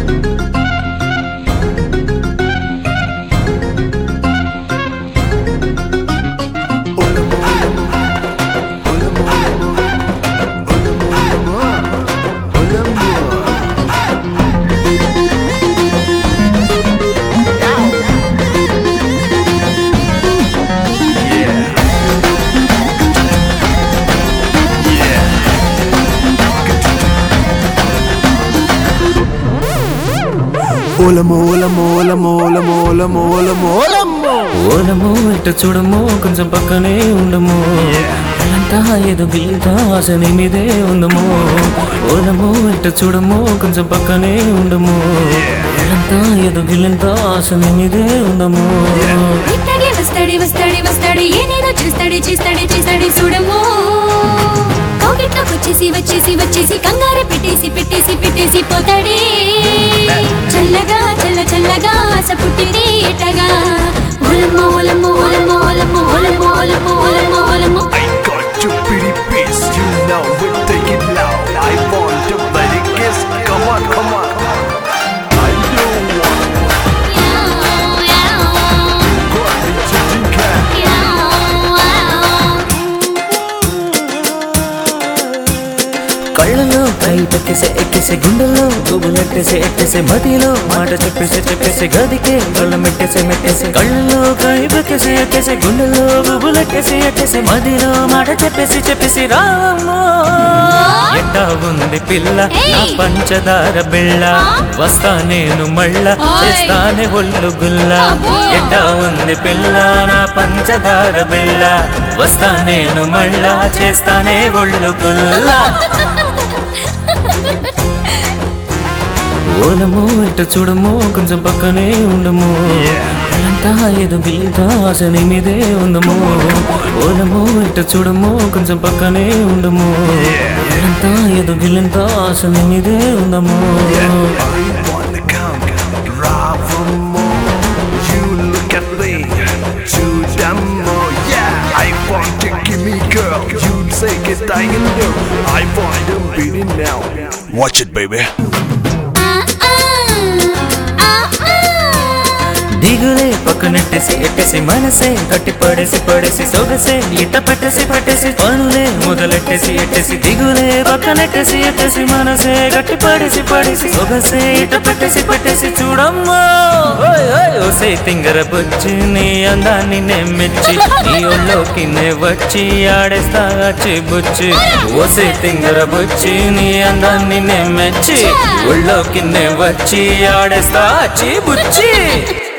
ఓలమో ఓలమో ఓలమో ఓలమో ఓలమో ఓలమో ఓలమ్మో ఓలము ఇటు చూడము కొంచెం పక్కనే ఉండము అంతా ఏదో గీత ఆశని మీదే ఉందము ఓలము ఇటు చూడము కొంచెం పక్కనే ఉండము అంతా ఏదో గిల్లంత ఆశని మీదే ఉందము ఇట్టగే వస్తాడే వస్తాడే వస్తాడే ఏనేదో చేస్తాడే చేస్తాడే చేస్తాడే చూడము కోగిట్లోకి వచ్చేసి వచ్చేసి వచ్చేసి కంగారు పెట్టేసి పెట్టేసి పెట్టేసి పోతాడే చల్లగా చల్ల చల్లగా ఆశ పుట్టింది ఎటగా ఓలమ్మో ఓలమ్మో ఓలమ్మో ఓలమ్మో ఓలమ్మో ఓలమ్మో ఓలమ్మో ఓలమ్మో I got you pretty pissed, you know we take it loud. I want to play the kiss. Come on, come on. I don't want యావ్, యావ్, to cry me to drink it. యావ్, యావ్. కళ్ళలో కై పెక్కేసే ఎక్కేసే గుండెల్లో గుబులెట్టేసే ఎట్టేసే మదిలో మాట చెప్పేసే చెప్పేసే గదికే గొళ్ళ మెట్టేసే మెట్టేసే కళ్ళలో కై పెక్కేసే ఎక్కేసే గుండెల్లో గుబులెట్టేసే ఎట్టేసే మదిలో మాట చెప్పేసి చెప్పేసి రావమ్మో ఎట్టా ఉంది పిల్ల నా పంచదార బిళ్ళ వస్తా నేను మళ్ళా చేస్తానే ఒళ్ళు గుల్ల ఎట్టా ఉంది పిల్ల నా పంచదార బిళ్ళ వస్తా నేను మళ్ళా చేస్తానే ఒళ్ళు గుల్ల ఓలము ఇటు చూడము కొంచెం పక్కనే ఉండము అంతా ఏదో గీత ఆశని మీదే ఉందము ఓలము ఇటు చూడము కొంచెం పక్కనే ఉండము అంతా ఏదో గిల్లంత ఆశని మీదే ఉందము I wanna come, drive for more. You look at me, to them more. Yeah, I want to give me girl. You take it, I can do. I want to beat it now. Watch it, baby. ఆ, ఆ, ఆ, ఆ. దిగులే పక్కనెట్టేసి ఎట్టేసి మనసే కట్టి పడేసి పడేసి సొగసే ఇట్ట పట్టేసి పట్టేసి పనులే మొదలెట్టేసి ఎట్టేసి దిగులే పక్కనెట్టేసి ఎట్టేసి మనసే గట్టి పడేసి పడేసి సొగసే ఇట్ట పట్టేసి పట్టేసి చూడమ్మా ఓయ్ ఓయ్ ఓసే తింగర బుచ్చి నీ అందాన్ని నే మెచ్చి నీ ఒళ్ళోకి నే వచ్చి ఆడేస్తా వచ్చి బుచ్చి ఓసే తింగర బుచ్చి నీ అందాన్ని నే మెచ్చి ఒళ్ళోకి నే వచ్చి ఆడేస్తా వచ్చి బుచ్చి